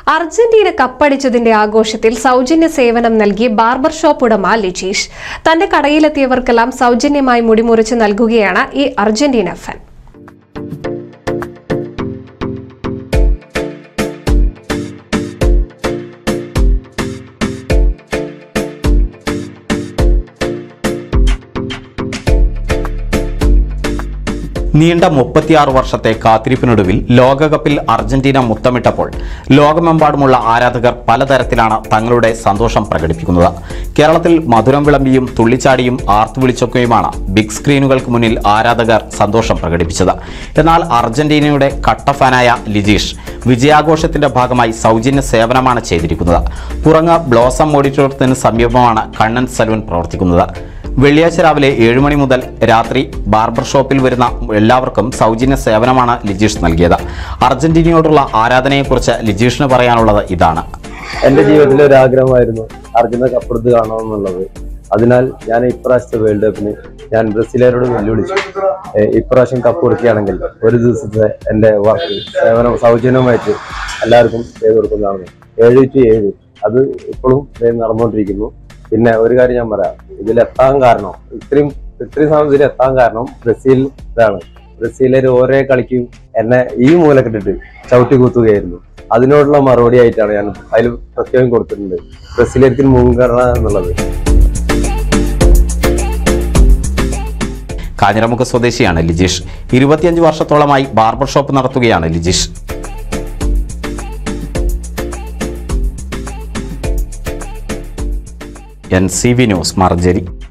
Argentina കപ്പടിച്ചതിന്റെ ആഘോഷത്തിൽ സൗജന്യ സേവനം നൽകി ബാർബർ ഷോപ്പ് ഉടമ ലിജീഷ് തന്റെ കടയിലെത്തിയവർക്കെല്ലാം സൗജന്യമായി മുടിമുറിച്ച് നൽകുകയാണ് ഈ അർജന്റീന ഫാൻ നീണ്ട മുപ്പത്തിയാറ് വർഷത്തെ കാത്തിരിപ്പിനൊടുവിൽ ലോകകപ്പിൽ അർജന്റീന മുത്തമിട്ടപ്പോൾ ലോകമെമ്പാടുമുള്ള ആരാധകർ പലതരത്തിലാണ് തങ്ങളുടെ സന്തോഷം പ്രകടിപ്പിക്കുന്നത് കേരളത്തിൽ മധുരം വിളമ്പിയും തുള്ളിച്ചാടിയും ആർത്തു വിളിച്ചൊക്കെയുമാണ് ബിഗ് സ്ക്രീനുകൾക്ക് മുന്നിൽ ആരാധകർ സന്തോഷം പ്രകടിപ്പിച്ചത് എന്നാൽ അർജന്റീനയുടെ കട്ട ഫാനായ ലിജീഷ് വിജയാഘോഷത്തിന്റെ ഭാഗമായി സൗജന്യ സേവനമാണ് ചെയ്തിരിക്കുന്നത് പുറങ്ങ ബ്ലോസം ഓഡിറ്റോറിയത്തിന് സമീപമാണ് കണ്ണൻ സലൂൺ പ്രവർത്തിക്കുന്നത് വെള്ളിയാഴ്ച രാവിലെ ഏഴ് മണി മുതൽ രാത്രി ബാർബർ ഷോപ്പിൽ വരുന്ന എല്ലാവർക്കും സൗജന്യ സേവനമാണ് ലിജീഷ് നൽകിയത് അർജന്റീനയോടുള്ള ആരാധനയെക്കുറിച്ച് ലിജീഷിന് പറയാനുള്ളത് ഇതാണ് എന്റെ ജീവിതത്തിലെ ഒരു ആഗ്രഹമായിരുന്നു അർജുന കപ്പെടുത്ത് കാണണമെന്നുള്ളത് അതിനാൽ ഞാൻ ഇപ്രാവശ്യത്തെ വേൾഡ് കപ്പിന് ഞാൻ ബ്രസീലുകാരോട് വെല്ലുവിളിച്ചു ഏ, ഇപ്രാവശ്യം കപ്പ് കൊടുക്കുകയാണെങ്കിൽ ഒരു ദിവസത്തെ എന്റെ വർക്ക് സേവനം സൗജന്യമായിട്ട് എല്ലാവർക്കും ചെയ്തു കൊടുക്കുന്നതാണ് ഏഴ് ടു ഏഴ് അത് ഇപ്പോഴും ദേ നടന്നുകൊണ്ടിരിക്കുന്നു പിന്നെ ഒരു കാര്യം ഞാൻ പറയാം ഇതിലെത്താൻ കാരണം ഇത്രയും ഇത്രയും സമയം ഇതിൽ എത്താൻ കാരണം ബ്രസീൽ ഇതാണ് ബ്രസീലിൽ ഓരോ കളിക്കും എന്നെ ഈ മൂലക്കിട്ടിട്ട് ചവിട്ടി കുത്തുകയായിരുന്നു അതിനോടുള്ള മറുപടി ആയിട്ടാണ് ഞാൻ അതിൽ പ്രത്യേകം കൊടുത്തിട്ടുണ്ട് ബ്രസീലിയർക്ക് മുൻഗണന എന്നുള്ളത് കാഞ്ഞിരമുഖ സ്വദേശിയാണ് ലിജീഷ് ഇരുപത്തിയഞ്ച് വർഷത്തോളമായി ബാർബർ ഷോപ്പ് നടത്തുകയാണ് Lijeesh N C V news മർജരി